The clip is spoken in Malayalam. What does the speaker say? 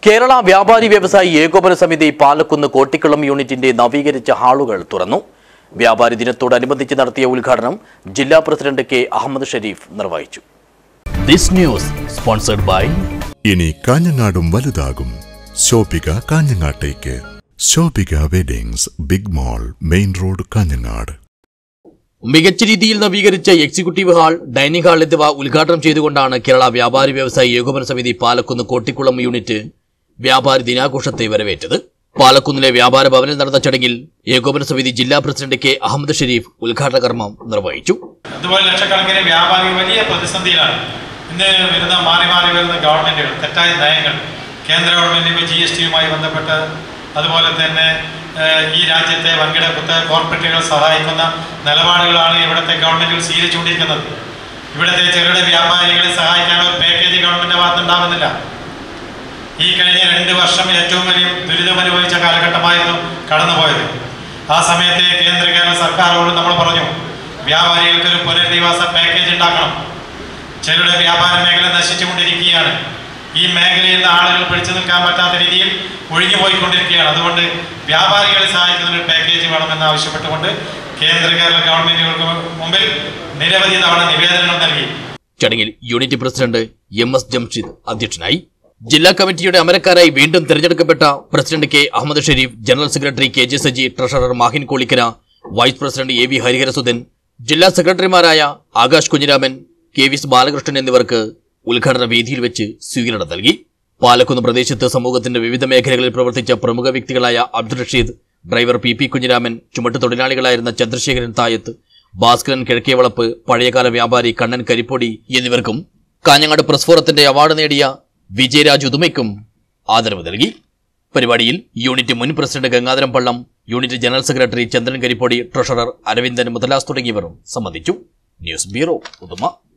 കേരള വ്യാപാരി വ്യവസായി ഏകോപന സമിതി പാലക്കുന്ന് കോട്ടിക്കുളം യൂണിറ്റിന്റെ നവീകരിച്ച ഹാളുകൾ തുറന്നു വ്യാപാരി ദിനത്തോടനുബന്ധിച്ച് നടത്തിയ ഉദ്ഘാടനം ജില്ലാ പ്രസിഡന്റ് കെ അഹമ്മദ് ഷരീഫ് നിർവഹിച്ചു ദിസ് ന്യൂസ് സ്പോൺസർഡ് ബൈ ഇനി കാഞ്ഞങ്ങാടും വലുതാകും ശോഭിക കാഞ്ഞങ്ങാട്ടേക്ക് Shobhika weddings big mall main road Kanhangad മികച്ച രീതിയിൽ നവീകരിച്ച എക്സിക്യൂട്ടീവ് ഹാൾ ഡൈനിങ് ഹാൾ എന്നിവ ഉദ്ഘാടനം ചെയ്തുകൊണ്ടാണ് കേരള വ്യാപാരി വ്യവസായി ഏകോപന സമിതി പാലക്കുന്ന് കോട്ടിക്കുളം യൂണിറ്റ് വ്യാപാരി ദിനാഘോഷത്തെ വരവേറ്റത് പാലക്കുന്നിലെ വ്യാപാര ഭവനിൽ നടന്ന ചടങ്ങിൽ ഏകോപന സമിതി ജില്ലാ പ്രസിഡന്റ് കെ അഹമ്മദ് ഷരീഫ് ഉദ്ഘാടന കർമ്മം നിർവഹിച്ചു അതുപോലെ ലക്ഷക്കണക്കിന് വ്യാപാരികൾ വലിയ പ്രതിസന്ധിയിലാണ് ഇന്ന് വരുന്ന മാറി മാറി വരുന്ന ഗവൺമെന്റുകൾ തെറ്റായ നയങ്ങൾ കേന്ദ്ര ഗവൺമെന്റിന്റെ ജി എസ് ടിയുമായി ബന്ധപ്പെട്ട് അതുപോലെ തന്നെ ഏഹ്, ഈ രാജ്യത്തെ വൻകിട കുത്തക കോർപ്പറേറ്റുകൾ സഹായിക്കുന്ന നിലപാടുകളാണ് ഇവിടുത്തെ ഗവൺമെന്റുകൾ സ്വീകരിച്ചുകൊണ്ടിരിക്കുന്നത് ഇവിടുത്തെ ചെറുകിട വ്യാപാരികളെ സഹായിക്കാനുള്ള ഒരു പാക്കേജ് ഗവൺമെന്റിന്റെ ഭാഗത്തുണ്ടാകുന്നില്ല ഈ കഴിഞ്ഞ രണ്ട് വർഷം ഏറ്റവും വലിയ ദുരിതമനുഭവിച്ച കാലഘട്ടമായിരുന്നു കടന്നുപോയത് ആ സമയത്തെ കേന്ദ്ര കേരള സർക്കാരോട് നമ്മൾ പറഞ്ഞു വ്യാപാരികൾക്ക് ഒരു പുനരധിവാസ പാക്കേജ് ഉണ്ടാക്കണം ചെറുകിട വ്യാപാര മേഖല നശിച്ചുകൊണ്ടിരിക്കുകയാണ് ഈ മേഖലയിൽ നിന്ന് ആളുകൾ പിടിച്ചു നിൽക്കാൻ പറ്റാത്ത രീതിയിൽ ഒഴിഞ്ഞു പോയിക്കൊണ്ടിരിക്കുകയാണ് അതുകൊണ്ട് വ്യാപാരികളെ സഹായിക്കുന്ന ഒരു പാക്കേജ് വേണമെന്ന് ആവശ്യപ്പെട്ടുകൊണ്ട് കേന്ദ്ര കേരള ഗവൺമെന്റുകൾക്ക് മുമ്പിൽ നിരവധി തവണ നിവേദനങ്ങൾ നൽകി ചടങ്ങിൽ unit president M S Jamshid അധ്യക്ഷനായി ജില്ലാ കമ്മിറ്റിയുടെ അമരക്കാരായി വീണ്ടും തെരഞ്ഞെടുക്കപ്പെട്ട president K Ahmed Sharif general secretary K J Saji treasurer Mahin Kolikkara vice president A V Hariharasudhan ജില്ലാ സെക്രട്ടറിമാരായ Akash Kunhiraman K V S Balakrishnan എന്നിവർക്ക് ഉദ്ഘാടന വേദിയിൽ വെച്ച് സ്വീകരണം നൽകി പാലക്കുന്ന് പ്രദേശത്ത് സമൂഹത്തിന്റെ വിവിധ മേഖലകളിൽ പ്രവർത്തിച്ച പ്രമുഖ വ്യക്തികളായ Abdul Rasheed driver P P Kunhiraman ചുമട്ട് തൊഴിലാളികളായിരുന്ന ചന്ദ്രശേഖരൻ തായത്ത് ഭാസ്കരൻ കിഴക്കേവളപ്പ് പഴയകാല വ്യാപാരി കണ്ണൻ കരിപ്പൊടി എന്നിവർക്കും കാഞ്ഞങ്ങാട് പ്രസ് ഫോറത്തിന്റെ അവാർഡ് നേടിയ വിജയരാജ് ഉദുമയ്ക്കും ആദരവ് നൽകി പരിപാടിയിൽ യൂണിറ്റ് മുൻ president Gangadharan Pallam unit general secretary Chandran Karippodi treasurer Aravindan Muthalas തുടങ്ങിയവരും സംബന്ധിച്ചു ന്യൂസ് ബ്യൂറോ ഉദുമ